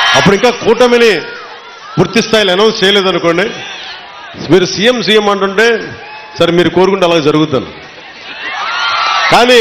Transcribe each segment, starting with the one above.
అప్పుడు ఇంకా కూటమిని పూర్తి స్థాయిలో అనౌన్స్ చేయలేదనుకోండి మీరు సీఎం సీఎం అంటుంటే సరే మీరు కోరుకుంటే అలా జరుగుతాను కానీ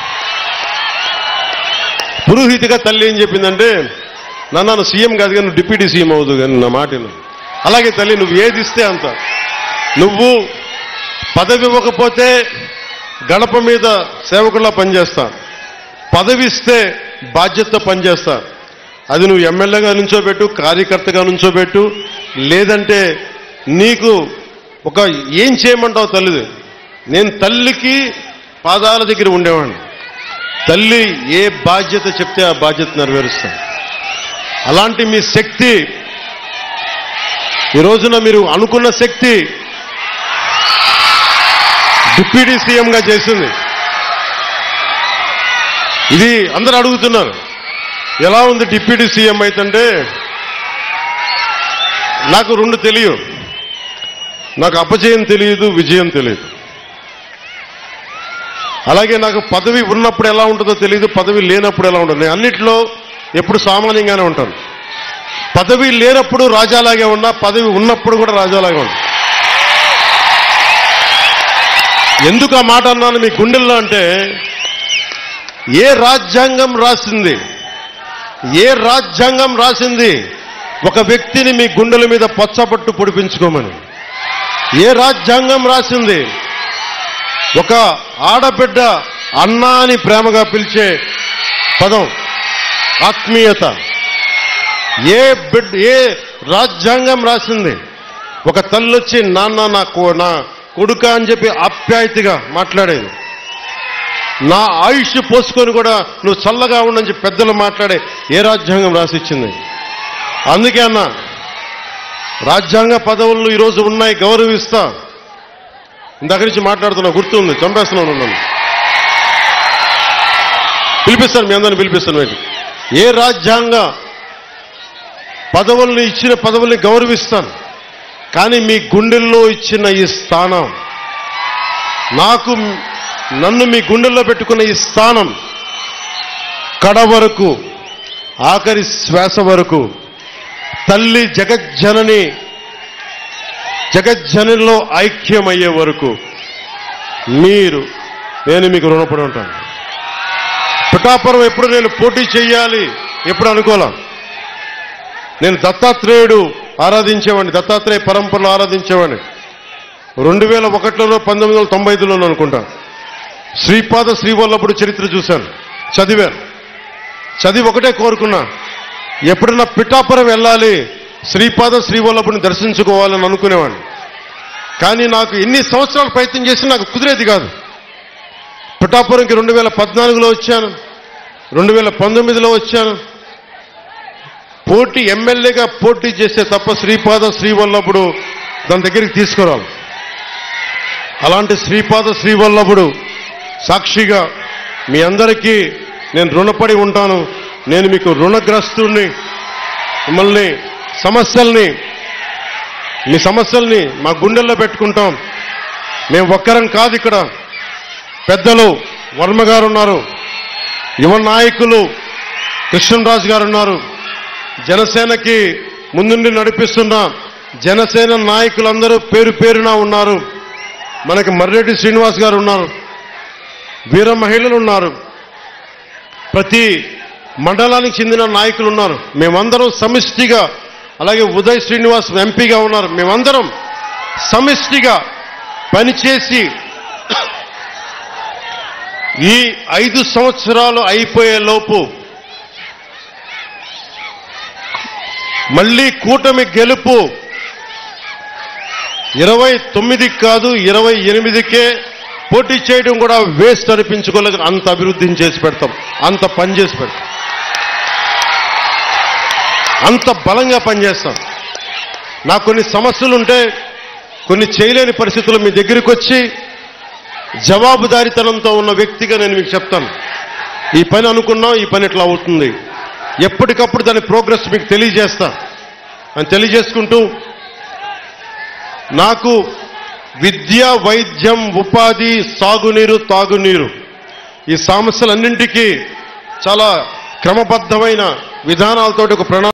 పురోహితిగా తల్లి ఏం చెప్పిందంటే నాన్న నువ్వు సీఎం కాదు కానీ నువ్వు డిప్యూటీ సీఎం అవ్వదు కానీ నా మాట విను. అలాగే తల్లి నువ్వు ఏది ఇస్తే అంత నువ్వు పదవి ఇవ్వకపోతే గడప మీద సేవకుల్లా పనిచేస్తా పదవి ఇస్తే బాధ్యతతో పనిచేస్తా అది నువ్వు ఎమ్మెల్యేగా నుంచోబెట్టు కార్యకర్తగా నుంచోబెట్టు లేదంటే నీకు ఒక ఏం చేయమంటావు తల్లిది నేను తల్లికి పాదాల దగ్గర ఉండేవాడిని తల్లి ఏ బాధ్యత చెప్తే ఆ బాధ్యత నెరవేరుస్తాను అలాంటి మీ శక్తి ఈ రోజున మీరు అనుకున్న శక్తి డిప్యూటీ సీఎంగా చేసింది ఇది అందరు అడుగుతున్నారు ఎలా ఉంది డిప్యూటీ సీఎం అయితంటే నాకు రెండు తెలియదు నాకు అపజయం తెలియదు విజయం తెలియదు అలాగే నాకు పదవి ఉన్నప్పుడు ఎలా ఉంటుందో తెలియదు పదవి లేనప్పుడు ఎలా ఉంటుంది నేను అన్నిట్లో ఎప్పుడు సామాన్యంగానే ఉంటాను పదవి లేనప్పుడు రాజాలాగే ఉన్నా పదవి ఉన్నప్పుడు కూడా రాజాలాగే ఉన్నా ఎందుకు ఆ మాట అన్నాను మీ గుండెల్లో అంటే ఏ రాజ్యాంగం రాసింది ఏ రాజ్యాంగం రాసింది ఒక వ్యక్తిని మీ గుండెల మీద పచ్చబట్టు పొడిపించుకోమని ఏ రాజ్యాంగం రాసింది ఒక ఆడబిడ్డ అన్నా అని ప్రేమగా పిలిచే పదం ఆత్మీయత ఏ బిడ్ ఏ రాజ్యాంగం రాసింది ఒక తల్లొచ్చి నాన్న నా కో- నా కొడుక అని చెప్పి ఆప్యాయతగా మాట్లాడేది నా ఆయుష్ పోసుకొని కూడా నువ్వు చల్లగా ఉండని చెప్పి పెద్దలు మాట్లాడే ఏ రాజ్యాంగం రాసిచ్చింది అందుకే అన్న రాజ్యాంగ పదవులు ఈరోజు ఉన్నాయి గౌరవిస్తా ఇందాక నుంచి మాట్లాడుతున్నా గుర్తుంది చంపేస్తున్నాను నన్ను పిలిపిస్తాను మీ అందరిని పిలిపిస్తాను మీకు ఏ రాజ్యాంగ పదవుల్ని ఇచ్చిన పదవుల్ని గౌరవిస్తాను కానీ మీ గుండెల్లో ఇచ్చిన ఈ స్థానం నాకు నన్ను మీ గుండెల్లో పెట్టుకున్న ఈ స్థానం కడ వరకు ఆఖరి శ్వాస వరకు తల్లి జగజ్జనని జగజ్జనంలో ఐక్యమయ్యే వరకు మీరు నేను మీకు రుణపడి ఉంటాను పిఠాపురం ఎప్పుడు నేను పోటీ చేయాలి ఎప్పుడు అనుకోలే నేను దత్తాత్రేయుడు ఆరాధించేవాడిని దత్తాత్రేయ పరంపరలో ఆరాధించేవాడిని రెండు వేల ఒకటిలో పంతొమ్మిది వందల తొంభై ఐదులో అనుకుంటా శ్రీపాద శ్రీవల్లభుడు చరిత్ర చూశాను చదివాను చదివి ఒకటే కోరుకున్నా ఎప్పుడన్నా పిఠాపురం వెళ్ళాలి శ్రీపాద శ్రీవల్లభుని దర్శించుకోవాలని అనుకునేవాడిని కానీ నాకు ఎన్ని సంవత్సరాలు ప్రయత్నం చేసినా నాకు కుదిరేది కాదు పిఠాపురంకి రెండు వేల పద్నాలుగులో వచ్చాను రెండు వేల పంతొమ్మిదిలో వచ్చాను పోటీ ఎమ్మెల్యేగా పోటీ చేస్తే తప్ప శ్రీపాద శ్రీవల్లభుడు దాని దగ్గరికి తీసుకురాలి అలాంటి శ్రీపాద శ్రీవల్లభుడు సాక్షిగా మీ అందరికీ నేను రుణపడి ఉంటాను నేను మీకు రుణగ్రస్తుడిని మిమ్మల్ని సమస్యల్ని మీ సమస్యల్ని మా గుండెల్లో పెట్టుకుంటాం మేము ఒక్కరం కాదు ఇక్కడ పెద్దలు వర్మ గారు ఉన్నారు యువ నాయకులు కృష్ణరాజు గారు ఉన్నారు జనసేనకి ముందుండి నడిపిస్తున్న జనసేన నాయకులందరూ పేరు పేరున ఉన్నారు మనకి మర్రెడ్డి శ్రీనివాస్ గారు ఉన్నారు వీర మహిళలు ఉన్నారు ప్రతి మండలానికి చెందిన నాయకులు ఉన్నారు మేమందరం సమిష్టిగా అలాగే ఉదయ్ శ్రీనివాస్ ఎంపీగా ఉన్నారు మేమందరం సమిష్టిగా పనిచేసి ఈ ఐదు సంవత్సరాలు అయిపోయే లోపు మళ్ళీ కూటమి గెలుపు ఇరవై తొమ్మిదికి కాదు ఇరవై ఎనిమిదికే పోటీ చేయడం కూడా వేస్ట్ అనిపించుకోలేదు అంత అభివృద్ధిని చేసి పెడతాం అంత పని చేసి పెడతాం అంత బలంగా పనిచేస్తాం నాకు కొన్ని సమస్యలు ఉంటే కొన్ని చేయలేని పరిస్థితులు మీ దగ్గరికి వచ్చి జవాబుదారీతనంతో ఉన్న వ్యక్తిగా నేను మీకు చెప్తాను ఈ పని అనుకున్నాం ఈ పని ఇట్లా అవుతుంది ఎప్పటికప్పుడు దాని ప్రోగ్రెస్ మీకు తెలియజేస్తా అని తెలియజేసుకుంటూ నాకు విద్య వైద్యం ఉపాధి సాగునీరు తాగునీరు ఈ సమస్యలన్నింటికీ చాలా క్రమబద్ధమైన విధానాలతోటి ఒక ప్రణా